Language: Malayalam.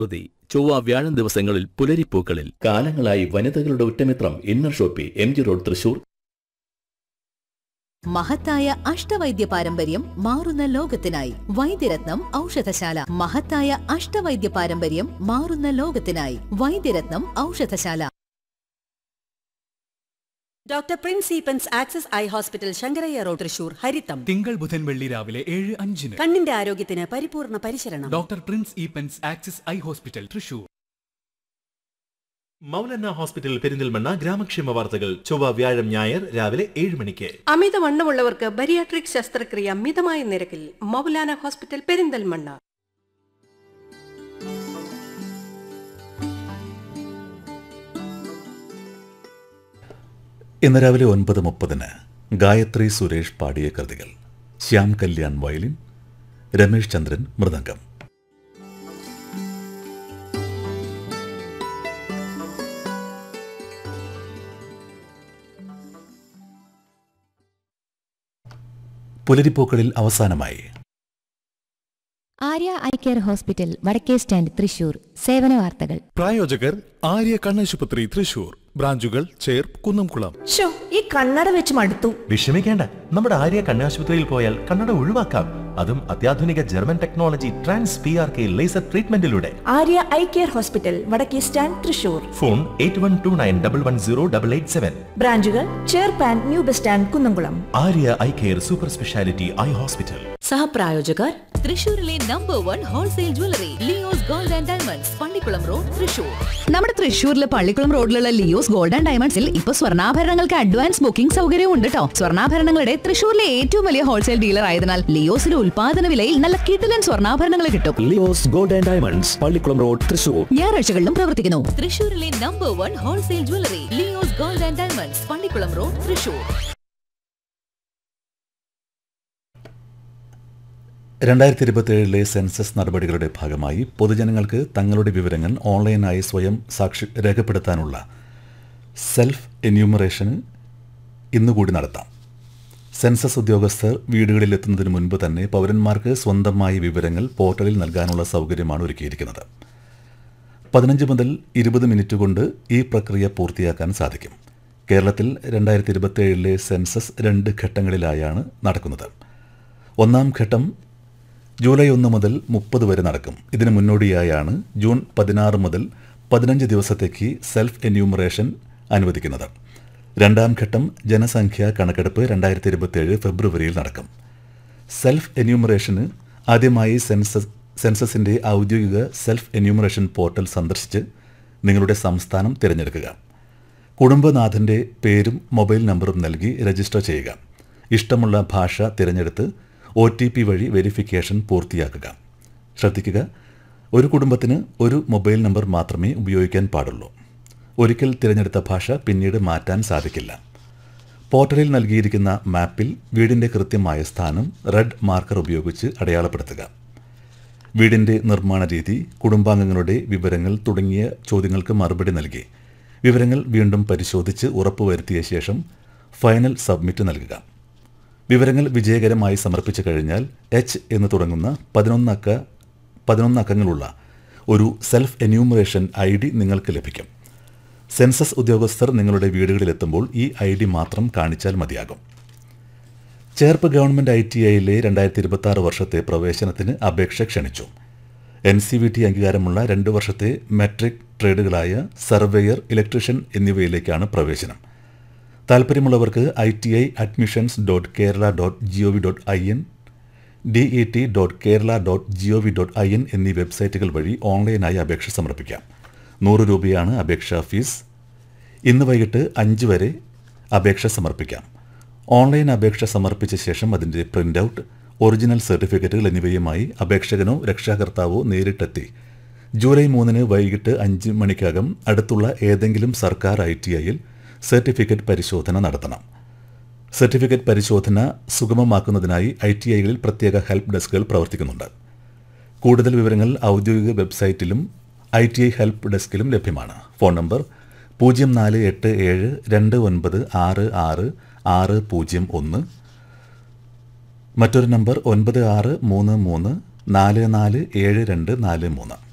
പ്രതി ചൊവ്വ വ്യാഴം ദിവസങ്ങളിൽ പുലരിപ്പൂക്കളിൽ കാലങ്ങളായി വനിതകളുടെ ഉറ്റമിത്രം inner shoppe M G road Thrissur മഹത്തായ അഷ്ടവൈദ്യ പാരമ്പര്യം മാറുന്ന ലോകത്തിനായി വൈദ്യരത്നം ഔഷധശാല മഹത്തായ അഷ്ടവൈദ്യ പാരമ്പര്യം മാറുന്ന ലോകത്തിനായി Vaidyaratnam Oushadhasala doctor Prince Eappen's access eye hospital Sankaraiyya road Thrissur ഹരിത്തം തിങ്കൾ ബുധൻ വെള്ളി രാവിലെ ഏഴ് അഞ്ചിന് കണ്ണിന്റെ ആരോഗ്യത്തിന് പരിപൂർണ പരിശരണം doctor Prince Eappen's axis eye hospital Thrissur Moulana hospital Perinthalmanna ഗ്രാമക്ഷേമ വാർത്തകൾ ചൊവ്വ വ്യാഴം ഞായർ രാവിലെ ഏഴ് മണിക്ക് അമിതവണ്ണമുള്ളവർക്ക് ബരിയാട്രിക് ശസ്ത്രക്രിയ മിതമായ നിരക്കിൽ മൗലാന ഹോസ്പിറ്റൽ പെരിന്തൽമണ്ണ ഇന്ന് രാവിലെ ഒൻപത് മുപ്പതിന് ഗായത്രി സുരേഷ് പാടിയ കൃതികൾ ശ്യാം കല്യാൺ വയലിൻ രമേശ് ചന്ദ്രൻ മൃദംഗം പുലരിപ്പൂക്കളിൽ അവസാനമായി ആര്യ ഐ കെയർ ഹോസ്പിറ്റൽ വടക്കേ സ്റ്റാൻഡ് തൃശൂർ സേവന വാർത്തകൾ പ്രായോജകർ ആര്യ കണ്ണാശുപത്രി തൃശൂർ ബ്രാഞ്ചുകൾ ചേർ കുന്നംകുളം ഷോ ഈ കണ്ണട വെച്ച് മടുത്തു വിഷമിക്കേണ്ട നമ്മുടെ ആര്യ കണ്ണാശുപത്രിയിൽ പോയാൽ കണ്ണട ഒഴിവാക്കാം അതും അത്യാധുനിക German technology trans P R K laser ട്രീറ്റ്മെന്റിലൂടെ ആര്യ ഐ കെയർ ഹോസ്പിറ്റൽ വടക്കേ stand Thrissur phone eight one two nine double one zero double eight seven ബ്രാഞ്ചുകൾ ചേർപ്പാൻ new bus stand Kunnamkulam Arya eye care super speciality eye hospital സഹപ്രായോജകർ തൃശൂരിലെ number one wholesale jewellery Leo's gold and diamonds Pallikkulam road Thrissur നമ്മുടെ തൃശ്ശൂരിലെ പള്ളിക്കുളം റോഡിലുള്ള ലിയോസ് ഗോൾഡ് ആൻഡ് ഡയമണ്ട്സിൽ ഇപ്പൊ സ്വർണ്ണാഭരണങ്ങൾക്ക് അഡ്വാൻസ് ബുക്കിംഗ് സൗകര്യവും ഉണ്ട് കേട്ടോ സ്വർണ്ണാഭരണങ്ങളുടെ തൃശ്ശൂരിലെ ഏറ്റവും വലിയ ഹോൾസെയിൽ ഡീലർ ആയതിനാൽ ലിയോസിലെ ഉൽപാദന വിലയിൽ നല്ല കിടിലൻ സ്വർണ്ണാഭരണങ്ങൾ കിട്ടും Leo's gold and diamonds Pallikkulam road Thrissur ഞായറാഴ്ചകളിലും പ്രവർത്തിക്കുന്നു തൃശൂരിലെ number one wholesale jewellery Leo's gold and diamonds Pallikkulam road Thrissur രണ്ടായിരത്തി ഇരുപത്തിയേഴിലെ സെൻസസ് നടപടികളുടെ ഭാഗമായി പൊതുജനങ്ങൾക്ക് തങ്ങളുടെ വിവരങ്ങൾ ഓൺലൈനായി സ്വയം സാക്ഷി രേഖപ്പെടുത്താനുള്ള സെൽഫ് എന്യൂമറേഷന് ഇന്നുകൂടി നടത്താം സെൻസസ് ഉദ്യോഗസ്ഥർ വീടുകളിൽ എത്തുന്നതിന് മുൻപ് തന്നെ പൗരന്മാർക്ക് സ്വന്തമായി വിവരങ്ങൾ പോർട്ടലിൽ നൽകാനുള്ള സൗകര്യമാണ് ഒരുക്കിയിരിക്കുന്നത് പതിനഞ്ച് മുതൽ ഇരുപത് മിനിറ്റ് കൊണ്ട് ഈ പ്രക്രിയ പൂർത്തിയാക്കാൻ സാധിക്കും കേരളത്തിൽ രണ്ടായിരത്തി ഇരുപത്തിയേഴിലെ സെൻസസ് രണ്ട് ഘട്ടങ്ങളിലായാണ് നടക്കുന്നത് ഒന്നാം ഘട്ടം ജൂലൈ ഒന്ന് മുതൽ മുപ്പത് വരെ നടക്കും ഇതിന് മുന്നോടിയായാണ് ജൂൺ പതിനാറ് മുതൽ പതിനഞ്ച് ദിവസത്തേക്ക് സെൽഫ് എന്യൂമറേഷൻ അനുവദിക്കുന്നത് രണ്ടാം ഘട്ടം ജനസംഖ്യാ കണക്കെടുപ്പ് രണ്ടായിരത്തി ഇരുപത്തിയേഴ് ഫെബ്രുവരിയിൽ നടക്കും സെൽഫ് എന്യൂമറേഷന് ആദ്യമായി സെൻസസ് സെൻസസിൻ്റെ ഔദ്യോഗിക സെൽഫ് എന്യൂമറേഷൻ പോർട്ടൽ സന്ദർശിച്ച് നിങ്ങളുടെ സംസ്ഥാനം തിരഞ്ഞെടുക്കുക കുടുംബനാഥൻ്റെ പേരും മൊബൈൽ നമ്പറും നൽകി രജിസ്റ്റർ ചെയ്യുക ഇഷ്ടമുള്ള ഭാഷ തിരഞ്ഞെടുത്ത് ഒ ടി പി വഴി വെരിഫിക്കേഷൻ പൂർത്തിയാക്കുക ശ്രദ്ധിക്കുക ഒരു കുടുംബത്തിന് ഒരു മൊബൈൽ നമ്പർ മാത്രമേ ഉപയോഗിക്കാൻ പാടുള്ളൂ ഒരിക്കൽ തിരഞ്ഞെടുത്ത ഭാഷ പിന്നീട് മാറ്റാൻ സാധിക്കില്ല പോർട്ടലിൽ നൽകിയിരിക്കുന്ന മാപ്പിൽ വീടിൻ്റെ കൃത്യമായ സ്ഥാനം റെഡ് മാർക്കർ ഉപയോഗിച്ച് അടയാളപ്പെടുത്തുക വീടിൻ്റെ നിർമ്മാണ രീതി കുടുംബാംഗങ്ങളുടെ വിവരങ്ങൾ തുടങ്ങിയ ചോദ്യങ്ങൾക്ക് മറുപടി നൽകി വിവരങ്ങൾ വീണ്ടും പരിശോധിച്ച് ഉറപ്പുവരുത്തിയ ശേഷം ഫൈനൽ സബ്മിറ്റ് നൽകുക വിവരങ്ങൾ വിജയകരമായി സമർപ്പിച്ചു കഴിഞ്ഞാൽ എച്ച് എന്ന് തുടങ്ങുന്ന പതിനൊന്നക്ക പതിനൊന്ന് അക്കങ്ങളുള്ള ഒരു സെൽഫ് എന്യൂമറേഷൻ ഐ ഡി നിങ്ങൾക്ക് ലഭിക്കും സെൻസസ് ഉദ്യോഗസ്ഥർ നിങ്ങളുടെ വീടുകളിലെത്തുമ്പോൾ ഈ ഐ ഡി മാത്രം കാണിച്ചാൽ മതിയാകും ചേർപ്പ് ഗവൺമെൻറ് ഐ ടി ഐയിലെ രണ്ടായിരത്തി ഇരുപത്തി ആറ് വർഷത്തെ പ്രവേശനത്തിന് അപേക്ഷ ക്ഷണിച്ചു എൻ സി വി ടി അംഗീകാരമുള്ള രണ്ട് വർഷത്തെ മെട്രിക് ട്രേഡുകളായ സർവേയർ ഇലക്ട്രീഷ്യൻ എന്നിവയിലേക്കാണ് പ്രവേശനം താല്പര്യമുള്ളവർക്ക് I T I admissions dot Kerala dot G O V dot I N D E T dot Kerala dot G O V dot I N എന്നീ വെബ്സൈറ്റുകൾ വഴി ഓൺലൈനായി അപേക്ഷ സമർപ്പിക്കാം നൂറ് രൂപയാണ് അപേക്ഷാ ഫീസ് ഇന്ന് വൈകിട്ട് അഞ്ച് വരെ അപേക്ഷ സമർപ്പിക്കാം ഓൺലൈൻ അപേക്ഷ സമർപ്പിച്ച ശേഷം അതിൻ്റെ പ്രിൻ്റ് ഔട്ട് ഒറിജിനൽ സർട്ടിഫിക്കറ്റുകൾ എന്നിവയുമായി അപേക്ഷകനോ രക്ഷാകർത്താവോ നേരിട്ടെത്തി ജൂലൈ മൂന്നിന് വൈകിട്ട് അഞ്ച് മണിക്കകം അടുത്തുള്ള ഏതെങ്കിലും സർക്കാർ ഐ ടി ഐയിൽ സർട്ടിഫിക്കറ്റ് പരിശോധന നടത്തണം സർട്ടിഫിക്കറ്റ് പരിശോധന സുഗമമാക്കുന്നതിനായി ഐ ടി ഐകളിൽ പ്രത്യേക ഹെൽപ്പ് ഡെസ്കുകൾ പ്രവർത്തിക്കുന്നുണ്ട് കൂടുതൽ വിവരങ്ങൾ ഔദ്യോഗിക വെബ്സൈറ്റിലും ഐ ടി ഐ ഹെൽപ്പ് ഡെസ്കിലും ലഭ്യമാണ് ഫോൺ നമ്പർ പൂജ്യം നാല് എട്ട് ഏഴ് രണ്ട് ഒൻപത് ആറ് ആറ് ആറ് പൂജ്യം ഒന്ന് മറ്റൊരു നമ്പർ ഒൻപത് ആറ് മൂന്ന് മൂന്ന് നാല് നാല് ഏഴ് രണ്ട് നാല് മൂന്ന്